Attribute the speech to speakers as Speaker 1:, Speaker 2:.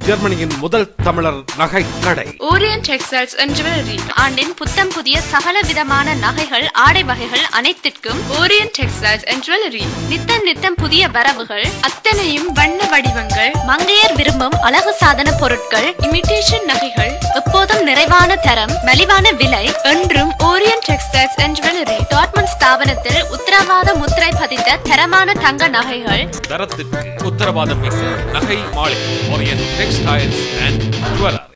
Speaker 1: ஜெர்மனியின் முதல் தமிழர் நகை கடை
Speaker 2: ஓரியன் டெக்ஸ்டைல்ஸ் அண்ட் ஜுவல்லரி
Speaker 3: ஆண்டின் புத்தம் புதிய சகல விதமான நகைகள் ஆடை வகைகள் அனைத்திற்கும்
Speaker 2: ஓரியன் டெக்ஸ்டைல்ஸ் அண்ட் ஜுவல்லரி
Speaker 3: நித்தம் நித்தம் புதிய வரவுகள்
Speaker 2: அத்தனையும் வண்ண வடிவங்கள்
Speaker 3: மங்கையர் விரும்பும் அழகு சாதன பொருட்கள்
Speaker 2: இமிடேஷன் நகைகள்
Speaker 3: எப்போதும் நிறைவான தரம் மலிவான விலை
Speaker 2: என்றும் ஓரியன் டெக்ஸ்டைல்ஸ் அண்ட் ஜுவல்லரி
Speaker 3: டாட்மண்ட் ஸ்தாபனத்தில் உத்தரவாத முத்திரை பதித்த தரமான தங்க நகைகள்
Speaker 1: தரத்திற்கு உத்தரவாதம் மிக்க நகை மாளிகை ஓரியன் டெக்ஸ்டைல்ஸ் அண்ட் ஜுவல்லர்